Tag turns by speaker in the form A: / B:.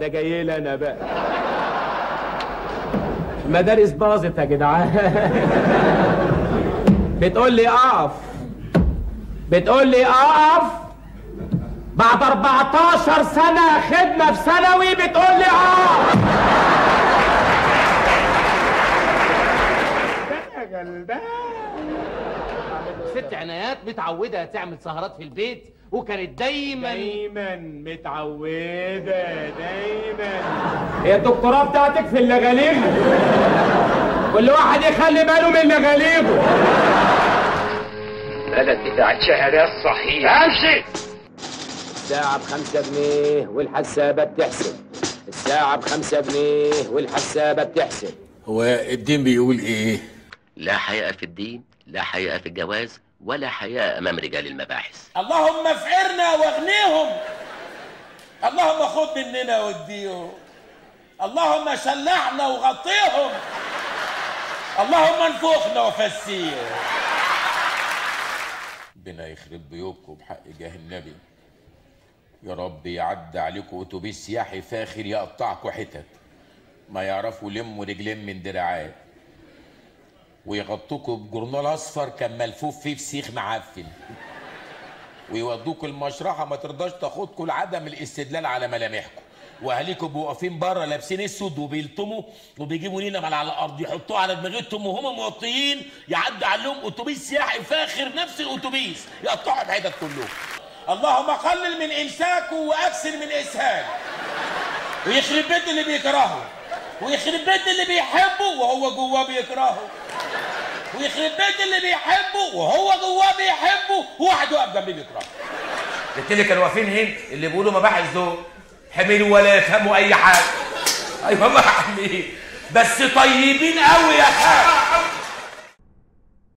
A: ده جاي لي انا بقى المدارس باظت يا جدعان بتقول لي اقف بتقول لي اقف بعد 14 سنة خدمة في ثانوي بتقول لي اقف
B: ست عنايات متعودة تعمل سهرات في البيت وكانت دايما
A: دايما متعودة دايما هي الدكتوراه بتاعتك في اللغاليغ كل واحد يخلي باله من لغاليغه
C: بلد بتاعت شهادات صحيح امشي
A: الساعة بخمسة جنيه والحسابة بتحسب الساعة بخمسة جنيه والحسابة بتحسب
D: هو الدين بيقول ايه
C: لا حياء في الدين لا حياء في الجواز ولا حياء امام رجال المباحث
E: اللهم افعرنا واغنيهم اللهم خد مننا واديهم اللهم شلعنا وغطيهم اللهم انفخنا وفسيهم ربنا يخرب بيوتكم بحق جاه النبي يا رب يعدي عليكم اتوبيس سياحي فاخر يقطعكم حتت ما يعرفوا يلموا رجلين من دراعات ويغطوكوا بجورنال اصفر كان ملفوف فيه فسيخ معفن ويودوكوا المشرحه ما ترضاش تاخدكوا لعدم الاستدلال على ملامحكم واهاليكم بيبقوا واقفين بره لابسين اسود وبيلطموا وبيجيبوا نيلم على الارض يحطوها على دماغتهم وهم موطيين يعدي عليهم اتوبيس سياحي فاخر نفس الاتوبيس يقطعوا الحتت كلهم اللهم قلل من امساكه واكثر من اسهاله ويخرب بيت اللي بيكرهه ويخرب بيت اللي بيحبه وهو جواه بيكرهه ويخرب بيت اللي بيحبه وهو جواه بيحبه وواحد واقف جنبيه بيكرهه
F: قلت لك كانوا واقفين هنا اللي بيقولوا مباحث دول حمير ولا يفهموا اي حاجه ايوه ما حمير بس طيبين قوي يا خال